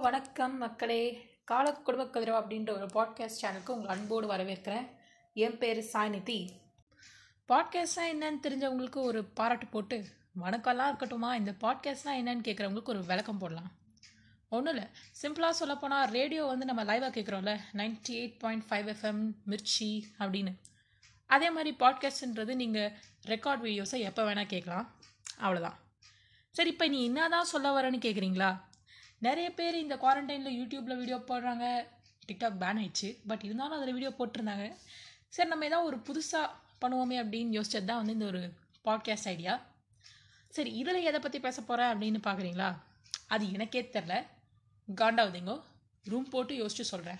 வணக்கம் மக்களே கால குடும்ப கதிரவா அப்படின்ற ஒரு பாட்காஸ்ட் சேனலுக்கு உங்கள் அன்போடு வரவேற்கிறேன் என் பேர் சாய்நிதி பாட்காஸ்ட்னால் என்னன்னு தெரிஞ்சவங்களுக்கு ஒரு பாராட்டு போட்டு வணக்கம்லாம் இருக்கட்டுமா இந்த பாட்காஸ்ட்னால் என்னன்னு கேட்குறவங்களுக்கு ஒரு விளக்கம் போடலாம் ஒன்றும் இல்லை சிம்பிளாக சொல்லப்போனால் ரேடியோ வந்து நம்ம லைவாக கேட்குறோம்ல ninety eight point five FM Mirchi அப்படின்னு அதே மாதிரி பாட்காஸ்ட்ன்றது நீங்கள் ரெக்கார்ட் வீடியோஸை எப்போ வேணால் கேட்கலாம் அவ்வளோதான் சரி இப்போ நீ என்னதான் சொல்ல வரேன்னு கேட்குறீங்களா நிறைய பேர் இந்த குவாரண்டைனில் யூடியூப்பில் வீடியோ போடுறாங்க டிக்டாக் பேன் ஆயிடுச்சு பட் இருந்தாலும் அதில் வீடியோ போட்டிருந்தாங்க சரி நம்ம ஏதாவது ஒரு புதுசாக பண்ணுவோமே அப்படின்னு யோசிச்சது தான் வந்து இந்த ஒரு பாட்காஸ்ட் ஐடியா சரி இதில் எதை பற்றி பேச போகிறேன் அப்படின்னு பார்க்குறீங்களா அது எனக்கே தெரில காண்டாவதுங்கோ ரூம் போட்டு யோசிச்சு சொல்கிறேன்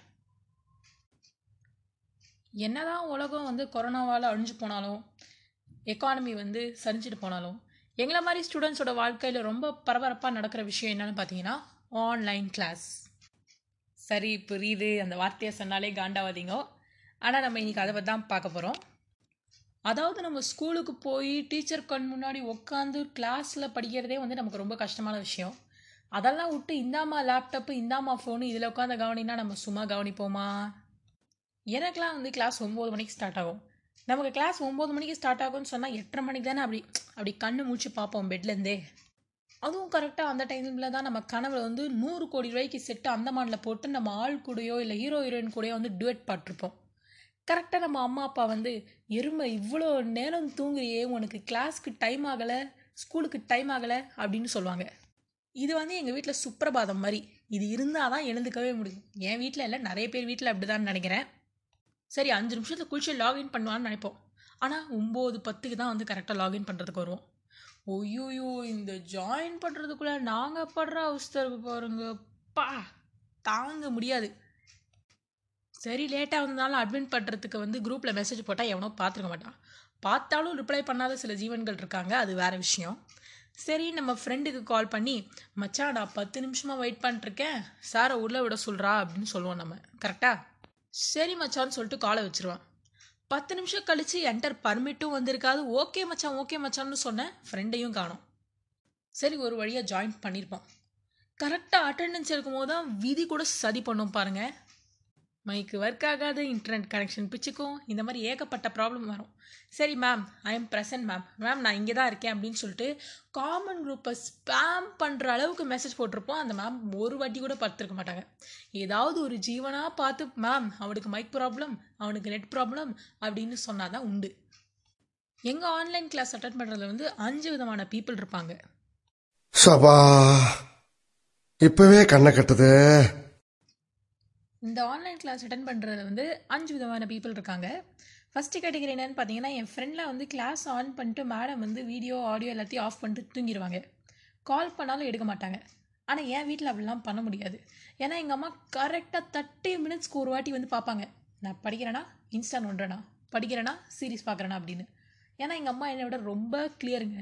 என்னதான் உலகம் வந்து கொரோனாவால் அழிஞ்சு போனாலும் எக்கானமி வந்து சரிஞ்சிட்டு போனாலும் எங்களை மாதிரி ஸ்டூடெண்ட்ஸோட வாழ்க்கையில் ரொம்ப பரபரப்பாக நடக்கிற விஷயம் என்னன்னு பார்த்தீங்கன்னா ஆன்லைன் கிளாஸ் சரி புரியுது அந்த வார்த்தையை சொன்னாலே காண்டாவாதீங்க ஆனால் நம்ம இன்னைக்கு அதை பற்றி தான் பார்க்க போகிறோம் அதாவது நம்ம ஸ்கூலுக்கு போய் டீச்சர் கண் முன்னாடி உட்காந்து கிளாஸில் படிக்கிறதே வந்து நமக்கு ரொம்ப கஷ்டமான விஷயம் அதெல்லாம் விட்டு இந்தாம்மா லேப்டாப்பு இந்தாம்மா ஃபோனு இதில் உட்காந்து கவனினா நம்ம சும்மா கவனிப்போமா எனக்கெலாம் வந்து கிளாஸ் ஒம்பது மணிக்கு ஸ்டார்ட் ஆகும் நமக்கு கிளாஸ் ஒம்பது மணிக்கு ஸ்டார்ட் ஆகும்னு சொன்னால் எட்டரை மணிக்கு தானே அப்படி அப்படி கண்ணு மூச்சு பார்ப்போம் பெட்லேருந்தே அதுவும் கரெக்டாக அந்த டைமில் தான் நம்ம கனவுல வந்து நூறு கோடி ரூபாய்க்கு செட்டு அந்தமானில் போட்டு நம்ம ஆள் கூடயோ இல்லை ஹீரோ ஹீரோயின் கூடயோ வந்து டுவெட் பாட்டிருப்போம் கரெக்டாக நம்ம அம்மா அப்பா வந்து எருமை இவ்வளோ நேரம் தூங்குறியே உனக்கு கிளாஸ்க்கு டைம் ஆகலை ஸ்கூலுக்கு டைம் ஆகலை அப்படின்னு சொல்லுவாங்க இது வந்து எங்கள் வீட்டில் சுப்பிரபாதம் மாதிரி இது இருந்தால் தான் எழுந்துக்கவே முடியும் என் வீட்டில் இல்லை நிறைய பேர் வீட்டில் அப்படி தான் நினைக்கிறேன் சரி அஞ்சு நிமிஷத்தில் குளிச்சு லாகின் பண்ணுவான்னு நினைப்போம் ஆனால் ஒம்பது பத்துக்கு தான் வந்து கரெக்டாக லாகின் பண்ணுறதுக்கு வருவோம் ஒய்யோயோ இந்த ஜாயின் பண்ணுறதுக்குள்ளே நாங்கள் படுற அவஸ்தருக்கு பாருங்க பா தாங்க முடியாது சரி லேட்டாக வந்ததாலும் அட்மிட் பண்ணுறதுக்கு வந்து குரூப்பில் மெசேஜ் போட்டால் எவனோ பார்த்துருக்க மாட்டான் பார்த்தாலும் ரிப்ளை பண்ணாத சில ஜீவன்கள் இருக்காங்க அது வேறு விஷயம் சரி நம்ம ஃப்ரெண்டுக்கு கால் பண்ணி மச்சான் நான் பத்து நிமிஷமாக வெயிட் பண்ணிட்டுருக்கேன் சாரை உள்ளே விட சொல்கிறா அப்படின்னு சொல்லுவோம் நம்ம கரெக்டாக சரி மச்சான்னு சொல்லிட்டு காலை வச்சிருவான் பத்து நிமிஷம் கழித்து என்டர் பர்மிட்டும் வந்திருக்காது ஓகே மச்சான் ஓகே மச்சான்னு சொன்னேன் ஃப்ரெண்டையும் காணோம் சரி ஒரு வழியாக ஜாயின் பண்ணியிருப்போம் கரெக்டாக அட்டெண்டன்ஸ் இருக்கும்போது தான் விதி கூட சதி பண்ணும் பாருங்கள் மைக்கு ஒர்க் ஆகாது இன்டர்நெட் கனெக்ஷன் பிச்சுக்கும் இந்த மாதிரி ஏகப்பட்ட ப்ராப்ளம் வரும் சரி ma'am I am present ma'am ma'am நான் இங்கே தான் இருக்கேன் அப்படின்னு சொல்லிட்டு காமன் குரூப்பை ஸ்பேம் பண்ணுற அளவுக்கு மெசேஜ் போட்டிருப்போம் அந்த மேம் ஒரு வாட்டி கூட பார்த்துருக்க மாட்டாங்க ஏதாவது ஒரு ஜீவனாக பார்த்து மேம் அவனுக்கு மைக் ப்ராப்ளம் அவனுக்கு நெட் ப்ராப்ளம் அப்படின்னு சொன்னால் தான் உண்டு எங்கள் ஆன்லைன் கிளாஸ் அட்டன் பண்ணுறதுல வந்து அஞ்சு விதமான பீப்புள் இருப்பாங்க சபா இப்பவே கண்ணை கட்டுது இந்த ஆன்லைன் கிளாஸ் அட்டன் பண்ணுறது வந்து அஞ்சு விதமான பீப்புள் இருக்காங்க ஃபஸ்ட்டு கேட்டகரி என்னன்னு பார்த்தீங்கன்னா என் ஃப்ரெண்டில் வந்து கிளாஸ் ஆன் பண்ணிட்டு மேடம் வந்து வீடியோ ஆடியோ எல்லாத்தையும் ஆஃப் பண்ணிட்டு தூங்கிடுவாங்க கால் பண்ணாலும் எடுக்க மாட்டாங்க ஆனால் என் வீட்டில் அப்படிலாம் பண்ண முடியாது ஏன்னா எங்கள் அம்மா கரெக்டாக தேர்ட்டி மினிட்ஸ்க்கு ஒரு வாட்டி வந்து பார்ப்பாங்க நான் படிக்கிறேனா இன்ஸ்டா நோண்டுறேனா படிக்கிறேனா சீரிஸ் பார்க்குறேனா அப்படின்னு ஏன்னா எங்கள் அம்மா என்னை விட ரொம்ப கிளியருங்க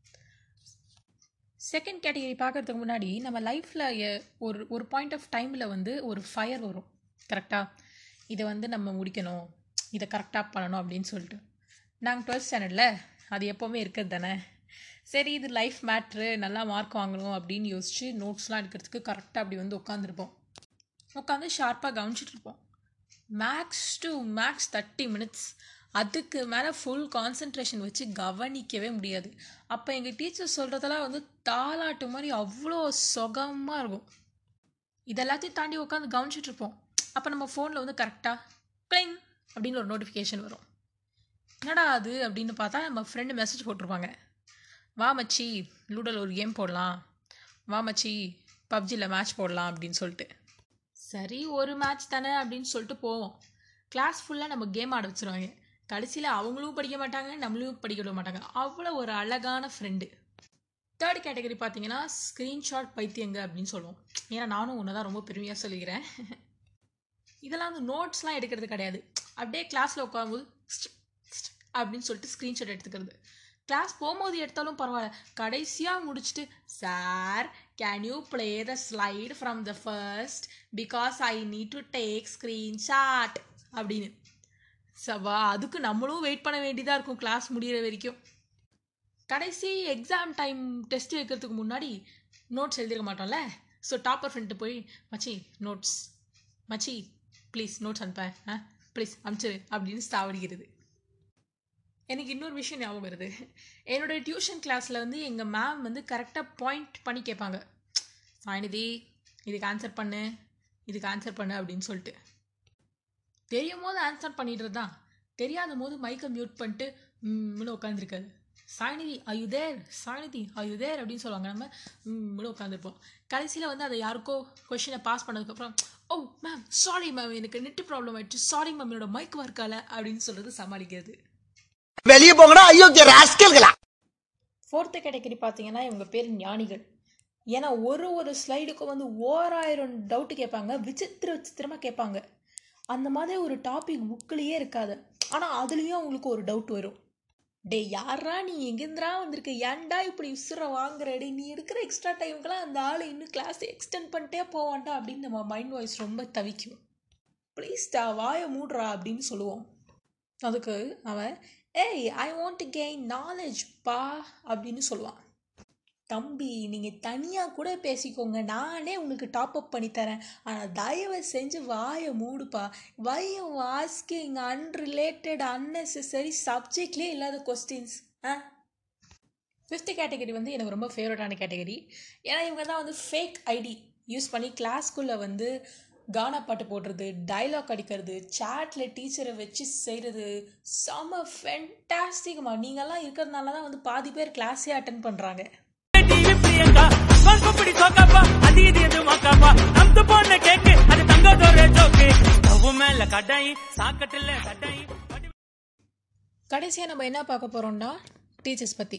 செகண்ட் கேட்டகரி பார்க்கறதுக்கு முன்னாடி நம்ம லைஃப்பில் ஒரு ஒரு பாயிண்ட் ஆஃப் டைமில் வந்து ஒரு ஃபயர் வரும் கரெக்டாக இதை வந்து நம்ம முடிக்கணும் இதை கரெக்டாக பண்ணணும் அப்படின்னு சொல்லிட்டு நாங்கள் டுவெல்த் ஸ்டாண்டர்டில் அது எப்போவுமே இருக்கிறது தானே சரி இது லைஃப் மேட்ரு நல்லா மார்க் வாங்கணும் அப்படின்னு யோசிச்சு நோட்ஸ்லாம் எடுக்கிறதுக்கு கரெக்டாக அப்படி வந்து உட்காந்துருப்போம் உட்காந்து ஷார்ப்பாக கவனிச்சிட்டு இருப்போம் max to max thirty minutes அதுக்கு மேலே ஃபுல் கான்சென்ட்ரேஷன் வச்சு கவனிக்கவே முடியாது அப்போ எங்கள் டீச்சர் சொல்கிறதெல்லாம் வந்து தாலாட்டு மாதிரி அவ்வளோ சுகமாக இருக்கும் இதெல்லாத்தையும் தாண்டி உட்காந்து கவனிச்சிட்டு இருப்போம் அப்போ நம்ம ஃபோனில் வந்து கரெக்டாக கிளிங் அப்படின்னு ஒரு நோட்டிஃபிகேஷன் வரும் என்னடா அது அப்படின்னு பார்த்தா நம்ம ஃப்ரெண்டு மெசேஜ் போட்டிருப்பாங்க வா மச்சி லூடோவில் ஒரு கேம் போடலாம் வா மச்சி பப்ஜியில் மேட்ச் போடலாம் அப்படின்னு சொல்லிட்டு சரி ஒரு மேட்ச் தானே அப்படின்னு சொல்லிட்டு போவோம் கிளாஸ் ஃபுல்லாக நம்ம கேம் ஆட வச்சுருவாங்க கடைசியில் அவங்களும் படிக்க மாட்டாங்க நம்மளும் படிக்க விட மாட்டாங்க அவ்வளோ ஒரு அழகான ஃப்ரெண்டு தேர்ட் கேட்டகரி பார்த்தீங்கன்னா ஸ்க்ரீன்ஷாட் பைத்தியங்க அப்படின்னு சொல்லுவோம் ஏன்னா நானும் ஒன்று தான் ரொம்ப பெருமையாக சொல்லிக்கிறேன் இதெல்லாம் வந்து நோட்ஸ்லாம் எடுக்கிறது கிடையாது அப்படியே கிளாஸில் உட்காரும்போது அப்படின்னு சொல்லிட்டு ஸ்க்ரீன்ஷாட் எடுத்துக்கிறது கிளாஸ் போகும்போது எடுத்தாலும் பரவாயில்ல கடைசியாக முடிச்சுட்டு sir can you play the slide from the first because I need to take screenshot அப்படின்னு சவா அதுக்கு நம்மளும் வெயிட் பண்ண வேண்டியதாக இருக்கும் கிளாஸ் முடிகிற வரைக்கும் கடைசி எக்ஸாம் டைம் டெஸ்ட் வைக்கிறதுக்கு முன்னாடி நோட்ஸ் எழுதிருக்க மாட்டோம்ல ஸோ டாப்பர் ஃப்ரெண்ட்டு போய் மச்சி நோட்ஸ் மச்சி ப்ளீஸ் நோட்ஸ் அனுப்பேன் ஆ ப்ளீஸ் அனுப்பிச்சிரு அப்படின்னு சாவடிக்கிறது எனக்கு இன்னொரு விஷயம் ஞாபகம் வருது என்னோட டியூஷன் கிளாஸில் வந்து எங்கள் மேம் வந்து கரெக்டாக பாயிண்ட் பண்ணி கேட்பாங்க சாயநிதி இதுக்கு ஆன்சர் பண்ணு இதுக்கு ஆன்சர் பண்ணு அப்படின்னு சொல்லிட்டு தெரியும் போது ஆன்சர் பண்ணிடுறது தான் தெரியாத போது மைக்கை மியூட் பண்ணிட்டு ம்னு உட்காந்துருக்காது சாய்நிதி அயுதேர் சாய்நிதி அயுதேர் அப்படின்னு சொல்லுவாங்க நம்ம ம்னு உட்காந்துருப்போம் கடைசியில் வந்து அதை யாருக்கோ கொஷினை பாஸ் பண்ணதுக்கப்புறம் ஓ மேம் சாரி மேம் எனக்கு நெட்டு ப்ராப்ளம் ஆயிடுச்சு சாரி மேம் என்னோட மைக் ஒர்க்கால அப்படின்னு சொல்கிறது சமாளிக்கிறது வெளியே போங்கடா அயோக்கிய ராஸ்கல்களா ஃபோர்த்து கேட்டகரி பார்த்தீங்கன்னா இவங்க பேர் ஞானிகள் ஏன்னா ஒரு ஒரு ஸ்லைடுக்கும் வந்து ஓராயிரம் டவுட்டு கேட்பாங்க விசித்திர விசித்திரமாக கேட்பாங்க அந்த மாதிரி ஒரு டாபிக் புக்கிலேயே இருக்காது ஆனால் அதுலேயும் அவங்களுக்கு ஒரு டவுட் வரும் டே யாரா நீ எங்கேருந்துரா வந்திருக்க ஏன்டா இப்படி உசுர வாங்குறடி நீ எடுக்கிற எக்ஸ்ட்ரா டைமுக்கெல்லாம் அந்த ஆள் இன்னும் கிளாஸ் எக்ஸ்டெண்ட் பண்ணிட்டே போவான்டா அப்படின்னு நம்ம மைண்ட் வாய்ஸ் ரொம்ப தவிக்கும் ப்ளீஸ்டா வாயை மூடுறா அப்படின்னு சொல்லுவோம் அதுக்கு அவன் ஏய் I want to gain knowledge பா அப்படின்னு சொல்லுவான் தம்பி நீங்கள் தனியாக கூட பேசிக்கோங்க நானே உங்களுக்கு டாப் அப் பண்ணி தரேன் ஆனால் தயவு செஞ்சு வாயை மூடுப்பா வை ஆஸ்கிங் அன்ரிலேட்டட் அன்னெசரி சப்ஜெக்ட்லேயே இல்லாத கொஸ்டின்ஸ் ஆ ஃபிஃப்த்து கேட்டகரி வந்து எனக்கு ரொம்ப ஃபேவரட்டான கேட்டகரி ஏன்னா இவங்க தான் வந்து ஃபேக் ஐடி யூஸ் பண்ணி கிளாஸ்க்குள்ளே வந்து கானா பாட்டு போடுறது டைலாக் அடிக்கிறது சேட்டில் டீச்சரை வச்சு செய்கிறது செம ஃபென்டாஸ்டிக்மா நீங்கள்லாம் இருக்கிறதுனால தான் வந்து பாதி பேர் கிளாஸே அட்டன் பண்ணுறாங்க டிவி பிரியங்கா பங்குப்பிடி சோக்காப்பா அது இது எது மக்காப்பா நம்து போன கேக்கு அது தங்கதோர ஜோக்கு ஸ்டவ் மேல கடாயி சாக்கட்டுல கடாயி கடைசியாக நம்ம என்ன பார்க்க போகிறோம்னா டீச்சர்ஸ் பற்றி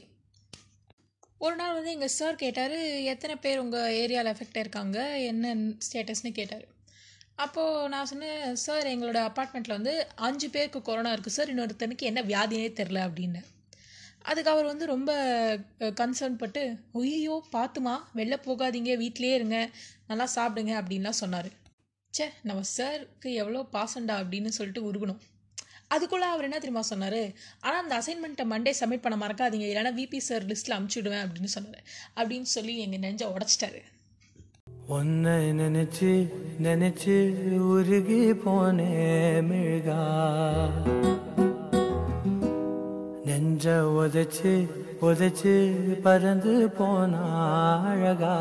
ஒரு நாள் வந்து எங்கள் சார் கேட்டார் எத்தனை பேர் உங்கள் ஏரியாவில் எஃபெக்ட் இருக்காங்க என்ன ஸ்டேட்டஸ்னு கேட்டார் அப்போது நான் சொன்னேன் சார் எங்களோட அப்பார்ட்மெண்ட்டில் வந்து அஞ்சு பேருக்கு கொரோனா இருக்குது சார் இன்னொருத்தனுக்கு என்ன வியாதினே தெரில அப்படின்னு அதுக்கு அவர் வந்து ரொம்ப கன்சர்ன் பட்டு ஐயோ பார்த்துமா வெளில போகாதீங்க வீட்டிலேயே இருங்க நல்லா சாப்பிடுங்க அப்படின்லாம் சொன்னார் ச்சே நம்ம சாருக்கு எவ்வளோ பாசண்டா அப்படின்னு சொல்லிட்டு உருகணும் அதுக்குள்ளே அவர் என்ன தெரியுமா சொன்னார் ஆனால் அந்த அசைன்மெண்ட்டை மண்டே சப்மிட் பண்ண மறக்காதீங்க இல்லைனா விபி சார் லிஸ்ட்டில் அமுச்சுடுவேன் அப்படின்னு சொன்னார் அப்படின்னு சொல்லி எங்கள் நெஞ்சை உடச்சிட்டாரு உன்னை நினைச்சு நினைச்சு உருகி போனே மிழ்கா நெஞ்ச உதைச்சு உதைச்சு பறந்து போன அழகா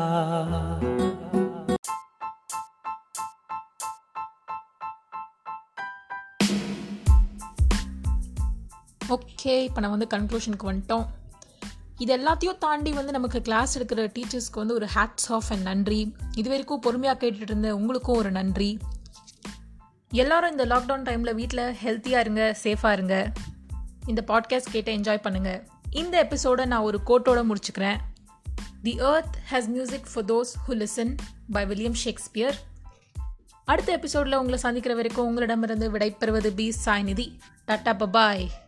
ஓகே இப்போ நான் வந்து கன்க்ளூஷனுக்கு வந்துட்டோம் இது எல்லாத்தையும் தாண்டி வந்து நமக்கு கிளாஸ் எடுக்கிற டீச்சர்ஸ்க்கு வந்து ஒரு ஹேட்ஸ் ஆஃப் அண்ட் நன்றி இது வரைக்கும் பொறுமையாக கேட்டுட்டு இருந்த உங்களுக்கும் ஒரு நன்றி எல்லாரும் இந்த லாக்டவுன் டைமில் வீட்டில் ஹெல்த்தியாக இருங்க சேஃபாக இருங்க இந்த பாட்காஸ்ட் கேட்டு என்ஜாய் பண்ணுங்கள் இந்த எபிசோடை நான் ஒரு கோட்டோட முடிச்சுக்கிறேன் the earth has music for those who listen by William Shakespeare அடுத்த எபிசோடில் உங்களை சந்திக்கிற வரைக்கும் உங்களிடமிருந்து விடைபெறுவது பி சாய்நிதி டாட்டா பபாய்